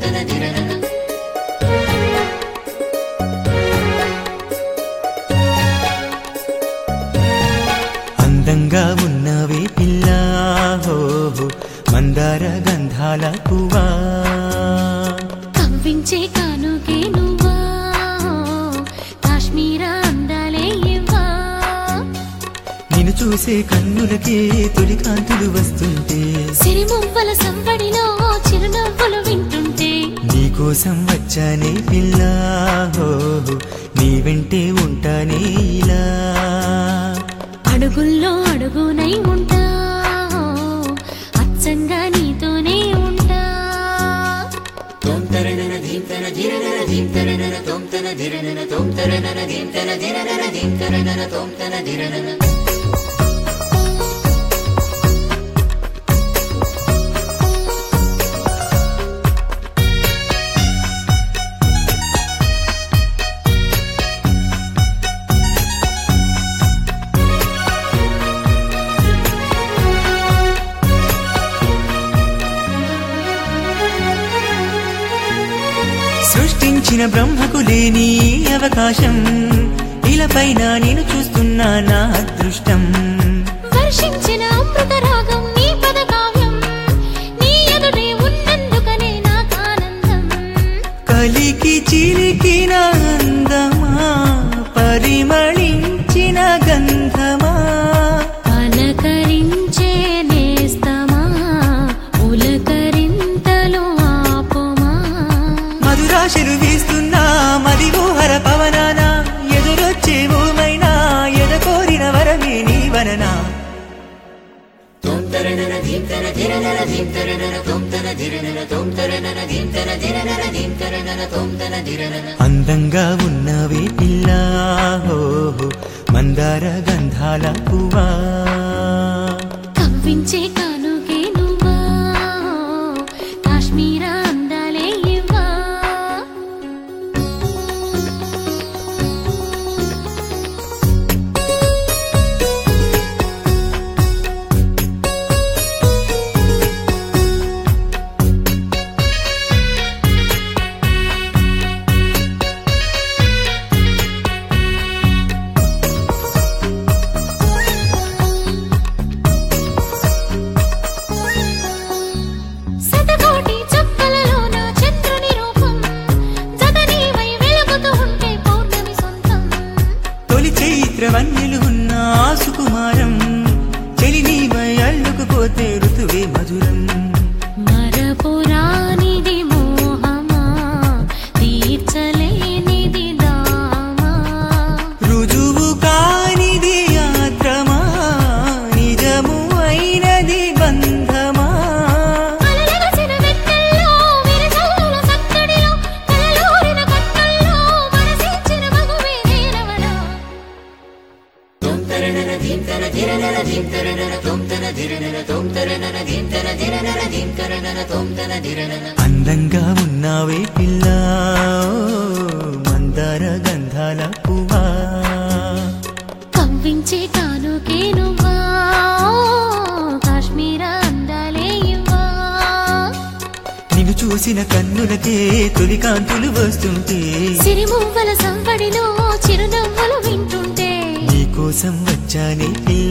అందంగా ఉన్నవే పిల్ల హో మందార గంధాల పువ్వా కవ్వించే కానుకే నువ్వా కాశ్మీర అందాలే ఇవ్వా నిన్ను చూసే కన్నులకే తొలి కాంతులు వస్తుంటే సిరిమువ్వల సంబడిలో చిరునవ్వులు వింటుంటే నీకోసం వచ్చానే పిల్ల హో నీ వెంటే ఉంటానే ఇలా అడుగుల్లో అడుగునై ఉంటా అచ్చంగా నీతోనే ఉంటా సృష్టించిన బ్రహ్మకు లేని అవకాశం ఇలపైన నేను చూస్తున్నా నా అదృష్టం వర్షించిన అమృత రాగం నీ పద కావ్యం నీ ఎదుటే ఉన్నందుకనే నాకానందం కలికి చిలికిన అందమా పరిమళించిన గంధమా పలకరించే నేస్తమా ఉలకరింతలు ఆపుమా మధురాశలు వీస్తున్నా మదిగోహర పవనాన ఎదురొచ్చే భూమైనా ఎద కోరిన వరమే నీ వననా అందంగా ఉన్నవే పిల్ల హో మందార గంధాల పువ్వా కవ్వించే కానుకే నువ్వా కాశ్మీర అందాలే ఇవ్వా శతకోటి చుక్కలలోన చంద్రుని రూపం జతనీవై వెలుగుతూ ఉంటే పౌర్ణమి సొంతం తొలి చైత్ర వన్నెలు ఉన్న ఆ సుకుమారం చెలి నీవై అల్లుకుపోతే ఋతువే మధురం మరపురానిది మోహమా తీర్చలేనిది దామా రుజువు కానిది యాత్రమా నిజము అయినది బంధమా అలలగసిన వెన్నెల్లో విరజల్లుల సందడిలో కలలోరిన కన్నుల్లో మనసించిన మగువే నేనవనా అందంగా ఉన్నావే పిల్ల మందార గంధాల పువ్వా కవ్వించే కానుకే నువ్వా కాశ్మీర అందాలే ఇవ్వా నిన్ను చూసిన కన్నులకే తొలి కాంతులు వస్తుంటే సిరిమువ్వల సంబడిలో చిరునవ్వులు వింటుంటే నీకోసం వచ్చానే పిల్ల